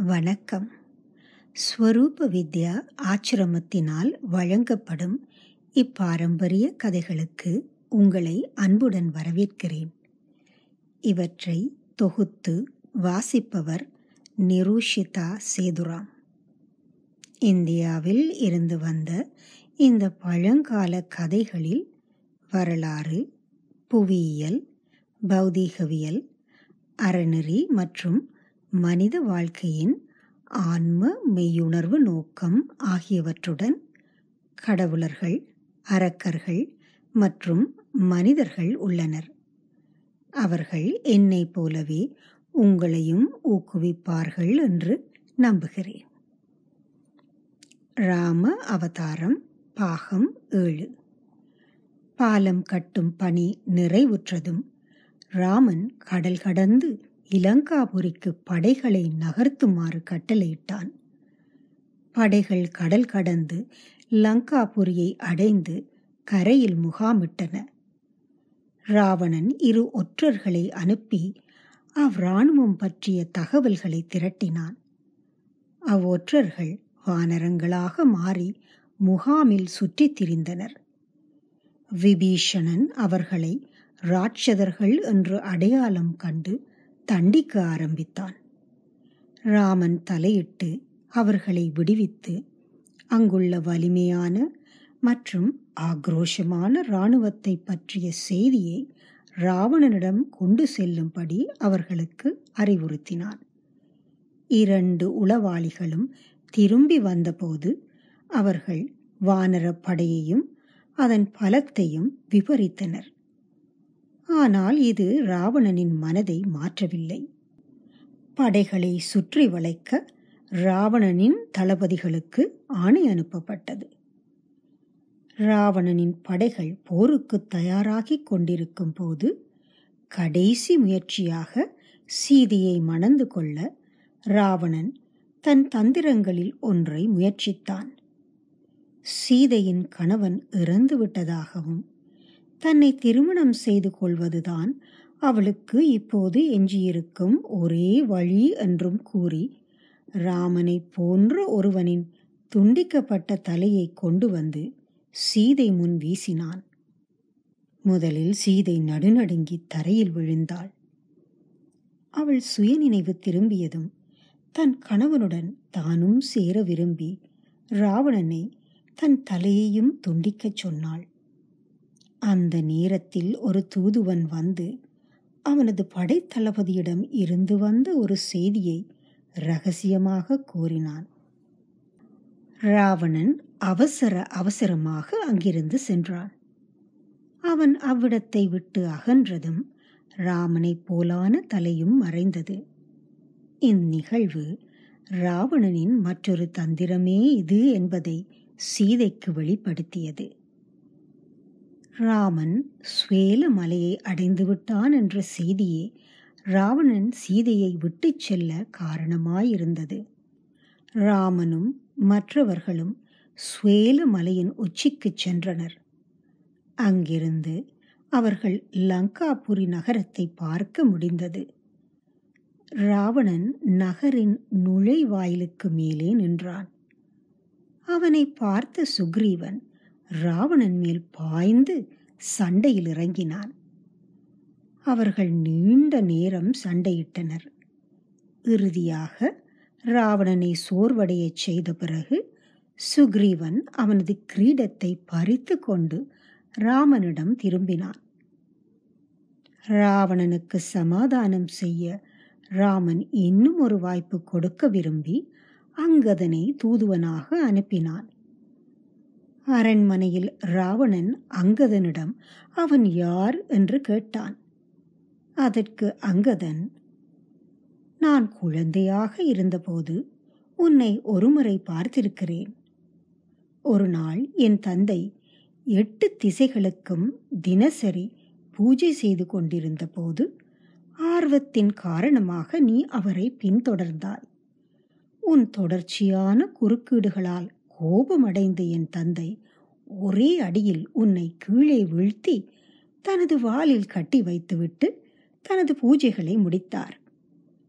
வணக்கம் ஸ்வரூப வித்யா ஆச்சிரமத்தினால் வழங்கப்படும் இப்பாரம்பரிய கதைகளுக்கு உங்களை அன்புடன் வரவேற்கிறேன் இவற்றை தொகுத்து வாசிப்பவர் நிரூஷிதா சேதுராம் இந்தியாவில் இருந்து வந்த இந்த பழங்கால கதைகளில் வரலாறு புவியியல் பௌதீகவியல் அறநெறி மற்றும் மனித வாழ்க்கையின் ஆன்ம மெய்யுணர்வு நோக்கம் ஆகியவற்றுடன் கடவுளர்கள் அரக்கர்கள் மற்றும் மனிதர்கள் உள்ளனர் அவர்கள் என்னைப் போலவே உங்களையும் ஊக்குவிப்பார்கள் என்று நம்புகிறேன் ராம அவதாரம் பாகம் ஏழு பாலம் கட்டும் பணி நிறைவுற்றதும் ராமன் கடல் கடந்து இலங்காபுரிக்கு படைகளை நகர்த்துமாறு கட்டளையிட்டான் படைகள் கடல் கடந்து லங்காபுரியை அடைந்து கரையில் முகாமிட்டன ராவணன் இரு ஒற்றர்களை அனுப்பி அவ்ராணுவம் பற்றிய தகவல்களை திரட்டினான் அவ்வொற்றர்கள் வானரங்களாக மாறி முகாமில் சுற்றித் திரிந்தனர் விபீஷணன் அவர்களை ராட்சதர்கள் என்று அடையாளம் கண்டு தண்டிக்க ஆரம்பித்தான் ராமன் தலையிட்டு அவர்களை விடுவித்து அங்குள்ள வலிமையான மற்றும் ஆக்ரோஷமான இராணுவத்தை பற்றிய செய்தியை ராவணனிடம் கொண்டு செல்லும்படி அவர்களுக்கு அறிவுறுத்தினான் இரண்டு உளவாளிகளும் திரும்பி வந்தபோது அவர்கள் வானரப் படையையும் அதன் பலத்தையும் விவரித்தனர் ஆனால் இது ராவணனின் மனதை மாற்றவில்லை படைகளை சுற்றி வளைக்க ராவணனின் தளபதிகளுக்கு ஆணை அனுப்பப்பட்டது ராவணனின் படைகள் போருக்கு தயாராகிக் கொண்டிருக்கும் போது கடைசி முயற்சியாக சீதையை மணந்து கொள்ள ராவணன் தன் தந்திரங்களில் ஒன்றை முயற்சித்தான் சீதையின் கணவன் இறந்து விட்டதாகவும் தன்னை திருமணம் செய்து கொள்வதுதான் அவளுக்கு இப்போது எஞ்சியிருக்கும் ஒரே வழி என்றும் கூறி ராமனை போன்ற ஒருவனின் துண்டிக்கப்பட்ட தலையை கொண்டு வந்து சீதை முன் வீசினான் முதலில் சீதை நடுநடுங்கி தரையில் விழுந்தாள் அவள் சுயநினைவு திரும்பியதும் தன் கணவனுடன் தானும் சேர விரும்பி ராவணனை தன் தலையையும் துண்டிக்கச் சொன்னாள் அந்த நேரத்தில் ஒரு தூதுவன் வந்து அவனது படைத்தளபதியிடம் இருந்து வந்த ஒரு செய்தியை ரகசியமாக கூறினான் ராவணன் அவசர அவசரமாக அங்கிருந்து சென்றான் அவன் அவ்விடத்தை விட்டு அகன்றதும் ராமனைப் போலான தலையும் மறைந்தது இந்நிகழ்வு ராவணனின் மற்றொரு தந்திரமே இது என்பதை சீதைக்கு வெளிப்படுத்தியது ராமன் ஸ்வேல மலையை அடைந்து விட்டான் என்ற செய்தியே ராவணன் சீதையை விட்டுச் செல்ல காரணமாயிருந்தது ராமனும் மற்றவர்களும் ஸ்வேல மலையின் உச்சிக்குச் சென்றனர் அங்கிருந்து அவர்கள் லங்காபுரி நகரத்தை பார்க்க முடிந்தது ராவணன் நகரின் நுழைவாயிலுக்கு மேலே நின்றான் அவனை பார்த்த சுக்ரீவன் ராவணன் மேல் பாய்ந்து சண்டையில் இறங்கினான் அவர்கள் நீண்ட நேரம் சண்டையிட்டனர் இறுதியாக ராவணனை சோர்வடையச் செய்த பிறகு சுக்ரீவன் அவனது கிரீடத்தை பறித்து கொண்டு ராமனிடம் திரும்பினான் ராவணனுக்கு சமாதானம் செய்ய ராமன் இன்னும் ஒரு வாய்ப்பு கொடுக்க விரும்பி அங்கதனை தூதுவனாக அனுப்பினான் அரண்மனையில் ராவணன் அங்கதனிடம் அவன் யார் என்று கேட்டான் அதற்கு அங்கதன் நான் குழந்தையாக இருந்தபோது உன்னை ஒருமுறை பார்த்திருக்கிறேன் ஒரு நாள் என் தந்தை எட்டு திசைகளுக்கும் தினசரி பூஜை செய்து கொண்டிருந்த போது ஆர்வத்தின் காரணமாக நீ அவரை பின்தொடர்ந்தாய் உன் தொடர்ச்சியான குறுக்கீடுகளால் கோபமடைந்த என் தந்தை ஒரே அடியில் உன்னை கீழே வீழ்த்தி தனது வாலில் கட்டி வைத்துவிட்டு தனது பூஜைகளை முடித்தார்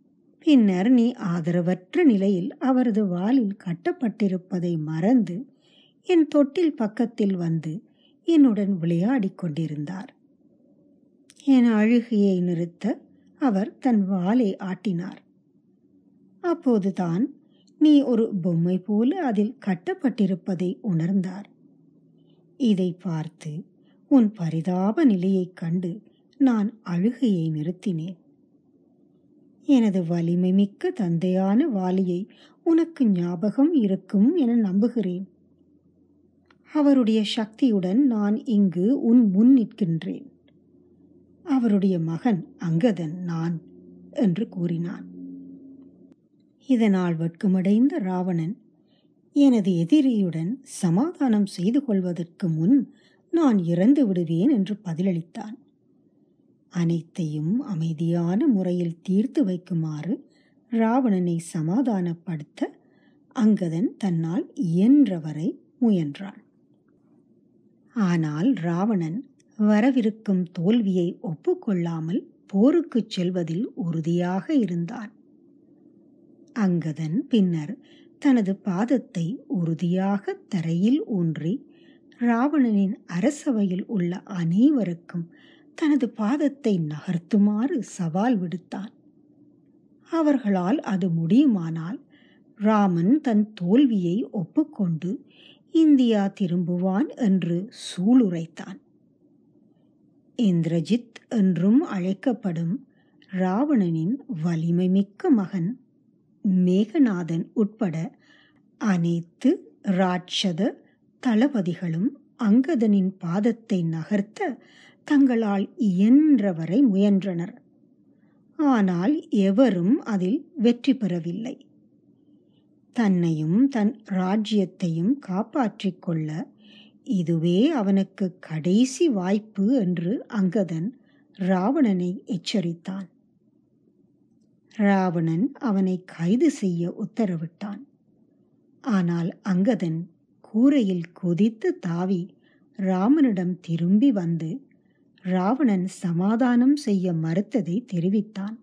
பின்னர் நீ ஆதரவற்ற நிலையில் அவரது வாலில் கட்டப்பட்டிருப்பதை மறந்து என் தொட்டில் பக்கத்தில் வந்து என்னுடன் விளையாடிக் கொண்டிருந்தார் என் அழுகையை நிறுத்த அவர் தன் வாலை ஆட்டினார் அப்போதுதான் நீ ஒரு பொம்மை போல அதில் கட்டப்பட்டிருப்பதை உணர்ந்தார் இதை பார்த்து உன் பரிதாப நிலையைக் கண்டு நான் அழுகையை நிறுத்தினேன் எனது வலிமை மிக்க தந்தையான வாலியை உனக்கு ஞாபகம் இருக்கும் என நம்புகிறேன் அவருடைய சக்தியுடன் நான் இங்கு உன் முன் நிற்கின்றேன் அவருடைய மகன் அங்கதன் நான் என்று கூறினான் இதனால் வெட்கமடைந்த ராவணன் எனது எதிரியுடன் சமாதானம் செய்து கொள்வதற்கு முன் நான் இறந்து விடுவேன் என்று பதிலளித்தான் அனைத்தையும் அமைதியான முறையில் தீர்த்து வைக்குமாறு ராவணனை சமாதானப்படுத்த அங்கதன் தன்னால் இயன்றவரை முயன்றான் ஆனால் ராவணன் வரவிருக்கும் தோல்வியை ஒப்புக்கொள்ளாமல் போருக்குச் செல்வதில் உறுதியாக இருந்தான் அங்கதன் பின்னர் தனது பாதத்தை உறுதியாக தரையில் ஊன்றி ராவணனின் அரசவையில் உள்ள அனைவருக்கும் தனது பாதத்தை நகர்த்துமாறு சவால் விடுத்தான் அவர்களால் அது முடியுமானால் ராமன் தன் தோல்வியை ஒப்புக்கொண்டு இந்தியா திரும்புவான் என்று சூளுரைத்தான் இந்திரஜித் என்றும் அழைக்கப்படும் ராவணனின் வலிமைமிக்க மகன் மேகநாதன் உட்பட அனைத்து ராட்சத தளபதிகளும் அங்கதனின் பாதத்தை நகர்த்த தங்களால் இயன்றவரை முயன்றனர் ஆனால் எவரும் அதில் வெற்றி பெறவில்லை தன்னையும் தன் ராஜ்யத்தையும் காப்பாற்றிக் கொள்ள இதுவே அவனுக்கு கடைசி வாய்ப்பு என்று அங்கதன் ராவணனை எச்சரித்தான் ராவணன் அவனை கைது செய்ய உத்தரவிட்டான் ஆனால் அங்கதன் கூரையில் குதித்து தாவி ராமனிடம் திரும்பி வந்து ராவணன் சமாதானம் செய்ய மறுத்ததை தெரிவித்தான்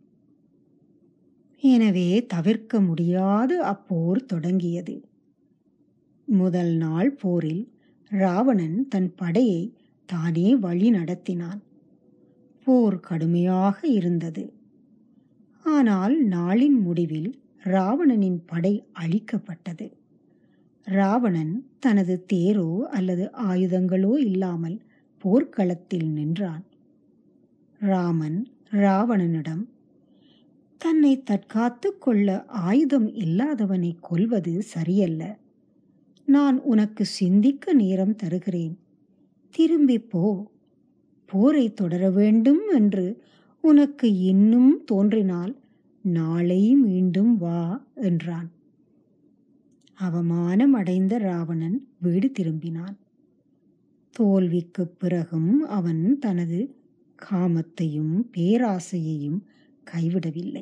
எனவே தவிர்க்க முடியாத அப்போர் தொடங்கியது முதல் நாள் போரில் ராவணன் தன் படையை தானே வழி நடத்தினான் போர் கடுமையாக இருந்தது ஆனால் நாளின் முடிவில் ராவணனின் படை அழிக்கப்பட்டது ராவணன் தனது தேரோ அல்லது ஆயுதங்களோ இல்லாமல் போர்க்களத்தில் நின்றான் ராமன் ராவணனிடம் தன்னை தற்காத்து கொள்ள ஆயுதம் இல்லாதவனை கொல்வது சரியல்ல நான் உனக்கு சிந்திக்க நேரம் தருகிறேன் திரும்பி போ போரை தொடர வேண்டும் என்று உனக்கு இன்னும் தோன்றினால் நாளை மீண்டும் வா என்றான் அவமானம் அடைந்த ராவணன் வீடு திரும்பினான் தோல்விக்குப் பிறகும் அவன் தனது காமத்தையும் பேராசையையும் கைவிடவில்லை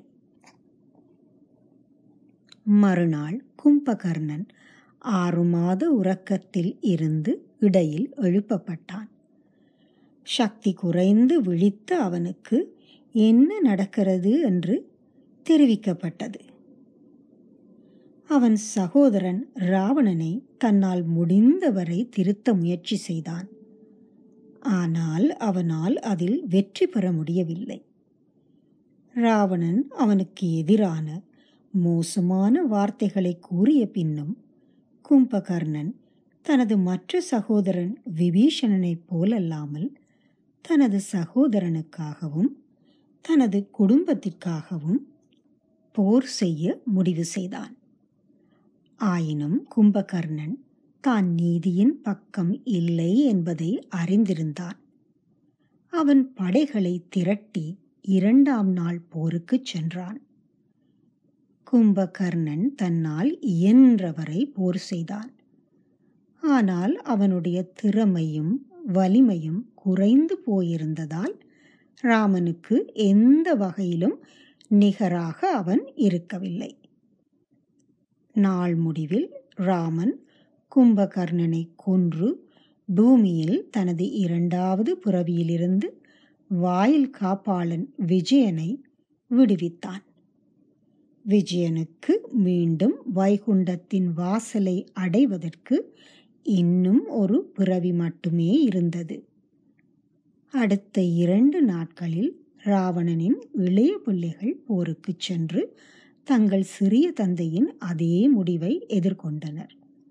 மறுநாள் கும்பகர்ணன் ஆறு மாத உறக்கத்தில் இருந்து இடையில் எழுப்பப்பட்டான் சக்தி குறைந்து விழித்த அவனுக்கு என்ன நடக்கிறது என்று தெரிவிக்கப்பட்டது அவன் சகோதரன் ராவணனை தன்னால் முடிந்தவரை திருத்த முயற்சி செய்தான் ஆனால் அவனால் அதில் வெற்றி பெற முடியவில்லை ராவணன் அவனுக்கு எதிரான மோசமான வார்த்தைகளை கூறிய பின்னும் கும்பகர்ணன் தனது மற்ற சகோதரன் விபீஷணனைப் போலல்லாமல் தனது சகோதரனுக்காகவும் தனது குடும்பத்திற்காகவும் போர் செய்ய முடிவு செய்தான் ஆயினும் கும்பகர்ணன் தான் நீதியின் பக்கம் இல்லை என்பதை அறிந்திருந்தான் அவன் படைகளை திரட்டி இரண்டாம் நாள் போருக்குச் சென்றான் கும்பகர்ணன் தன்னால் இயன்றவரை போர் செய்தான் ஆனால் அவனுடைய திறமையும் வலிமையும் குறைந்து போயிருந்ததால் ராமனுக்கு எந்த வகையிலும் நிகராக அவன் இருக்கவில்லை நாள் முடிவில் ராமன் கும்பகர்ணனை கொன்று பூமியில் தனது இரண்டாவது புறவியிலிருந்து வாயில் காப்பாளன் விஜயனை விடுவித்தான் விஜயனுக்கு மீண்டும் வைகுண்டத்தின் வாசலை அடைவதற்கு இன்னும் ஒரு பிறவி மட்டுமே இருந்தது அடுத்த இரண்டு நாட்களில் ராவணனின் இளைய பிள்ளைகள் போருக்கு சென்று தங்கள் சிறிய தந்தையின் அதே முடிவை எதிர்கொண்டனர்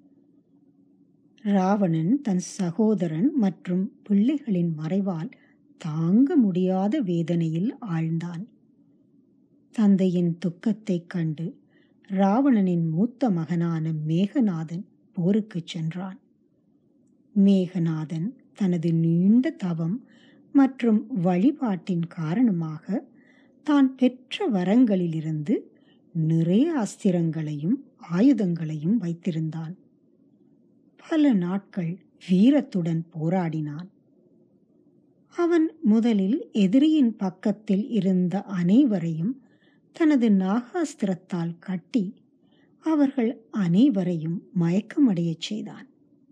ராவணன் தன் சகோதரன் மற்றும் பிள்ளைகளின் மறைவால் தாங்க முடியாத வேதனையில் ஆழ்ந்தான் தந்தையின் துக்கத்தைக் கண்டு ராவணனின் மூத்த மகனான மேகநாதன் போருக்கு சென்றான் மேகநாதன் தனது நீண்ட தவம் மற்றும் வழிபாட்டின் காரணமாக தான் பெற்ற வரங்களிலிருந்து நிறைய அஸ்திரங்களையும் ஆயுதங்களையும் வைத்திருந்தான் பல நாட்கள் வீரத்துடன் போராடினான் அவன் முதலில் எதிரியின் பக்கத்தில் இருந்த அனைவரையும் தனது நாகாஸ்திரத்தால் கட்டி அவர்கள் அனைவரையும் மயக்கமடையச் செய்தான்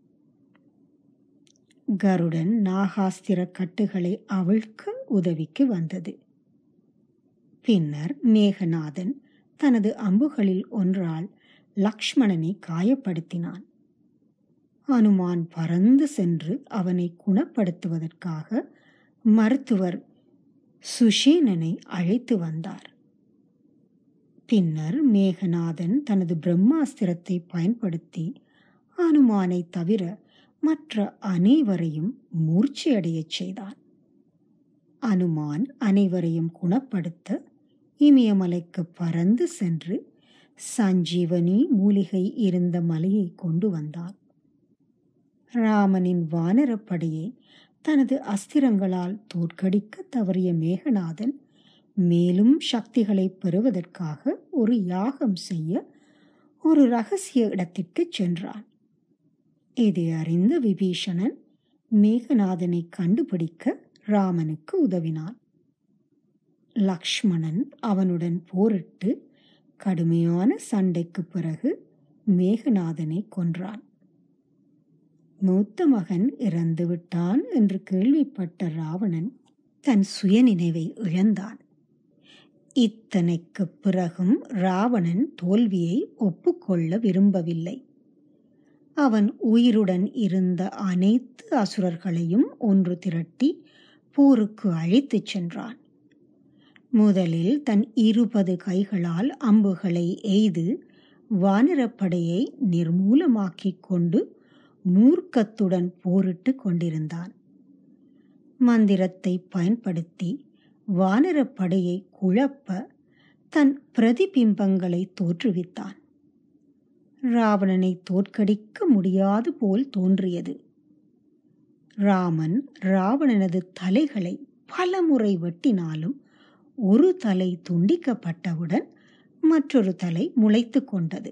கருடன் நாகாஸ்திர கட்டுகளை அவிழ்க்க உதவிக்கு வந்தது பின்னர் மேகநாதன் தனது அம்புகளில் ஒன்றால் லக்ஷ்மணனை காயப்படுத்தினான் அனுமான் பறந்து சென்று அவனை குணப்படுத்துவதற்காக மருத்துவர் சுஷேனனை அழைத்து வந்தார் பின்னர் மேகநாதன் தனது பிரம்மாஸ்திரத்தை பயன்படுத்தி அனுமானை தவிர மற்ற அனைவரையும் மூர்ச்சியடையச் செய்தான் அனுமான் அனைவரையும் குணப்படுத்த இமயமலைக்கு பறந்து சென்று சஞ்சீவனி மூலிகை இருந்த மலையை கொண்டு வந்தான் ராமனின் வானரப்படையை தனது அஸ்திரங்களால் தோற்கடிக்க தவறிய மேகநாதன் மேலும் சக்திகளை பெறுவதற்காக ஒரு யாகம் செய்ய ஒரு ரகசிய இடத்திற்கு சென்றான் இதை அறிந்த விபீஷணன் மேகநாதனை கண்டுபிடிக்க ராமனுக்கு உதவினான் லக்ஷ்மணன் அவனுடன் போரிட்டு கடுமையான சண்டைக்கு பிறகு மேகநாதனை கொன்றான் மூத்த மகன் இறந்துவிட்டான் என்று கேள்விப்பட்ட ராவணன் தன் சுயநினைவை இழந்தான் இத்தனைக்கு பிறகும் ராவணன் தோல்வியை ஒப்புக்கொள்ள விரும்பவில்லை அவன் உயிருடன் இருந்த அனைத்து அசுரர்களையும் ஒன்று திரட்டி போருக்கு அழைத்துச் சென்றான் முதலில் தன் இருபது கைகளால் அம்புகளை எய்து வானரப்படையை நிர்மூலமாக்கிக் கொண்டு மூர்க்கத்துடன் போரிட்டு கொண்டிருந்தான் மந்திரத்தை பயன்படுத்தி வானரப்படையை குழப்ப தன் பிரதிபிம்பங்களை தோற்றுவித்தான் ராவணனை தோற்கடிக்க முடியாது போல் தோன்றியது ராமன் ராவணனது தலைகளை பலமுறை வெட்டினாலும் ஒரு தலை துண்டிக்கப்பட்டவுடன் மற்றொரு தலை முளைத்து கொண்டது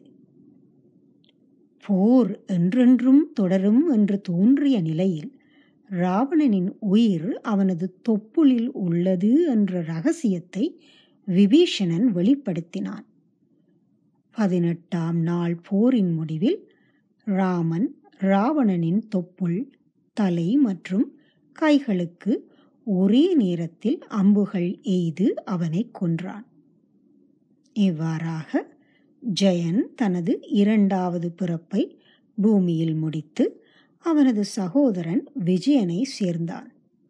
போர் என்றென்றும் தொடரும் என்று தோன்றிய நிலையில் ராவணனின் உயிர் அவனது தொப்புளில் உள்ளது என்ற ரகசியத்தை விபீஷணன் வெளிப்படுத்தினான் பதினெட்டாம் நாள் போரின் முடிவில் ராமன் ராவணனின் தொப்புள் தலை மற்றும் கைகளுக்கு ஒரே நேரத்தில் அம்புகள் எய்து அவனை கொன்றான் இவ்வாறாக ஜெயன் தனது இரண்டாவது பிறப்பை பூமியில் முடித்து அவனது சகோதரன் விஜயனை சேர்ந்தான்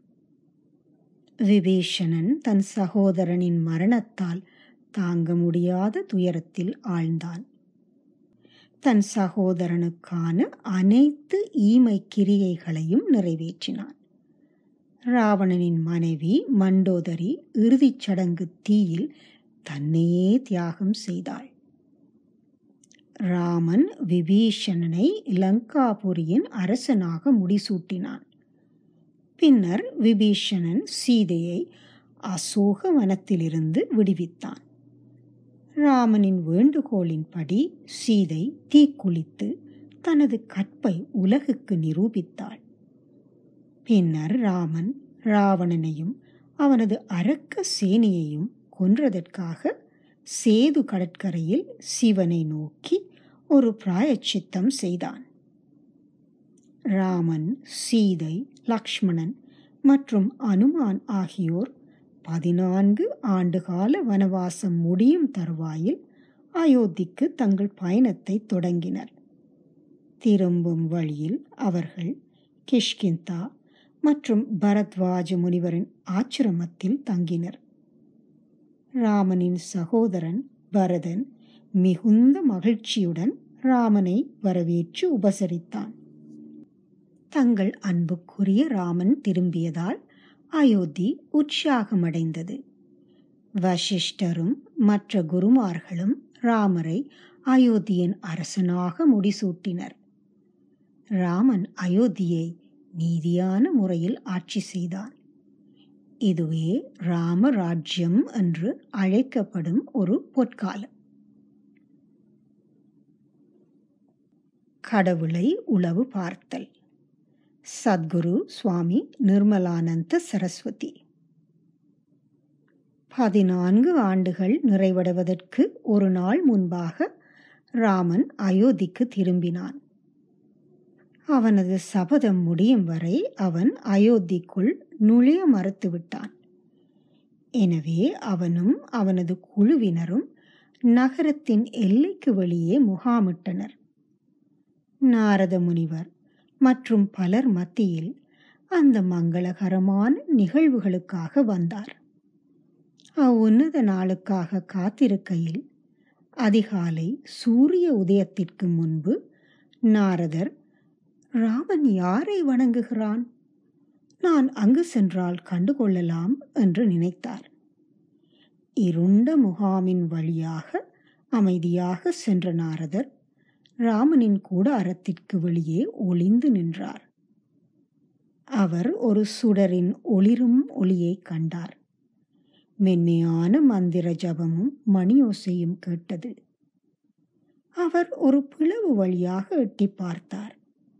விபீஷணன் தன் சகோதரனின் மரணத்தால் தாங்க முடியாத துயரத்தில் ஆழ்ந்தான் தன் சகோதரனுக்கான அனைத்து ஈமை கிரியைகளையும் நிறைவேற்றினான் ராவணனின் மனைவி மண்டோதரி இறுதிச் சடங்கு தீயில் தன்னையே தியாகம் செய்தாள் ராமன் விபீஷணனை லங்காபுரியின் அரசனாக முடிசூட்டினான் பின்னர் விபீஷணன் சீதையை அசோக வனத்திலிருந்து விடுவித்தான் ராமனின் வேண்டுகோளின்படி சீதை தீக்குளித்து தனது கற்பை உலகுக்கு நிரூபித்தாள் பின்னர் ராமன் ராவணனையும் அவனது அரக்க சேனையையும் கொன்றதற்காக சேது கடற்கரையில் சிவனை நோக்கி ஒரு பிராயச்சித்தம் செய்தான் ராமன் சீதை லக்ஷ்மணன் மற்றும் அனுமான் ஆகியோர் பதினான்கு ஆண்டுகால வனவாசம் முடியும் தருவாயில் அயோத்திக்கு தங்கள் பயணத்தை தொடங்கினர் திரும்பும் வழியில் அவர்கள் கிஷ்கிந்தா மற்றும் பரத்வாஜ முனிவரின் ஆச்சிரமத்தில் தங்கினர் ராமனின் சகோதரன் பரதன் மிகுந்த மகிழ்ச்சியுடன் ராமனை வரவேற்று உபசரித்தான் தங்கள் அன்புக்குரிய ராமன் திரும்பியதால் அயோத்தி உற்சாகமடைந்தது வசிஷ்டரும் மற்ற குருமார்களும் ராமரை அயோத்தியின் அரசனாக முடிசூட்டினர் ராமன் அயோத்தியை நீதியான முறையில் ஆட்சி செய்தான் இதுவே ராமராஜ்யம் என்று அழைக்கப்படும் ஒரு பொற்காலம் கடவுளை உளவு பார்த்தல் சத்குரு சுவாமி நிர்மலானந்த சரஸ்வதி பதினான்கு ஆண்டுகள் நிறைவடைவதற்கு ஒரு நாள் முன்பாக ராமன் அயோத்திக்கு திரும்பினான் அவனது சபதம் முடியும் வரை அவன் அயோத்திக்குள் நுழைய மறுத்துவிட்டான் எனவே அவனும் அவனது குழுவினரும் நகரத்தின் எல்லைக்கு வெளியே முகாமிட்டனர் நாரத முனிவர் மற்றும் பலர் மத்தியில் அந்த மங்களகரமான நிகழ்வுகளுக்காக வந்தார் அவ்வுன்னத நாளுக்காக காத்திருக்கையில் அதிகாலை சூரிய உதயத்திற்கு முன்பு நாரதர் ராமன் யாரை வணங்குகிறான் நான் அங்கு சென்றால் கண்டுகொள்ளலாம் என்று நினைத்தார் இருண்ட முகாமின் வழியாக அமைதியாக சென்ற நாரதர் ராமனின் கூடாரத்திற்கு வெளியே ஒளிந்து நின்றார் அவர் ஒரு சுடரின் ஒளிரும் ஒளியை கண்டார் மென்மையான மந்திர ஜபமும் மணியோசையும் கேட்டது அவர் ஒரு பிளவு வழியாக எட்டி பார்த்தார்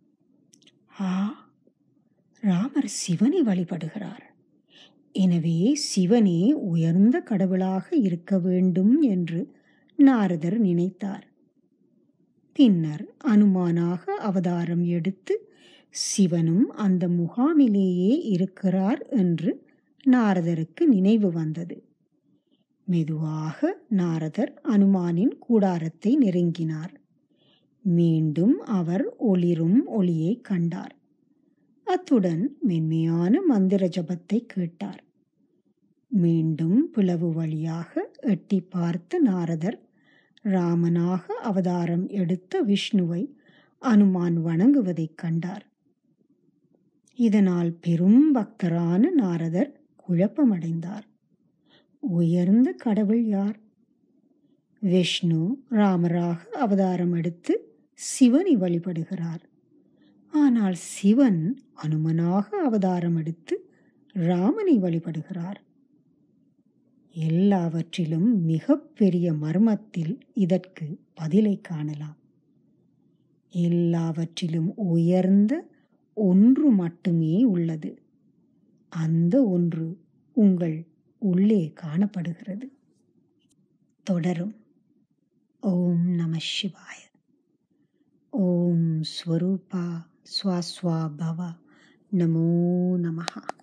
ஆ ராமர் சிவனை வழிபடுகிறார் எனவே சிவனே உயர்ந்த கடவுளாக இருக்க வேண்டும் என்று நாரதர் நினைத்தார் பின்னர் அனுமானாக அவதாரம் எடுத்து சிவனும் அந்த முகாமிலேயே இருக்கிறார் என்று நாரதருக்கு நினைவு வந்தது மெதுவாக நாரதர் அனுமானின் கூடாரத்தை நெருங்கினார் மீண்டும் அவர் ஒளிரும் ஒளியை கண்டார் அத்துடன் மென்மையான மந்திர ஜபத்தை கேட்டார் மீண்டும் பிளவு வழியாக எட்டி பார்த்த நாரதர் ராமனாக அவதாரம் எடுத்த விஷ்ணுவை அனுமான் வணங்குவதைக் கண்டார் இதனால் பெரும் பக்தரான நாரதர் குழப்பமடைந்தார் உயர்ந்த கடவுள் யார் விஷ்ணு ராமராக அவதாரம் எடுத்து சிவனை வழிபடுகிறார் ஆனால் சிவன் அனுமனாக அவதாரம் எடுத்து ராமனை வழிபடுகிறார் எல்லாவற்றிலும் மிக பெரிய மர்மத்தில் இதற்கு பதிலை காணலாம் எல்லாவற்றிலும் உயர்ந்த ஒன்று மட்டுமே உள்ளது அந்த ஒன்று உங்கள் உள்ளே காணப்படுகிறது தொடரும் ஓம் நம சிவாய ஓம் ஸ்வரூபா ஸ்வாஸ்வா பவ நமோ நமஹா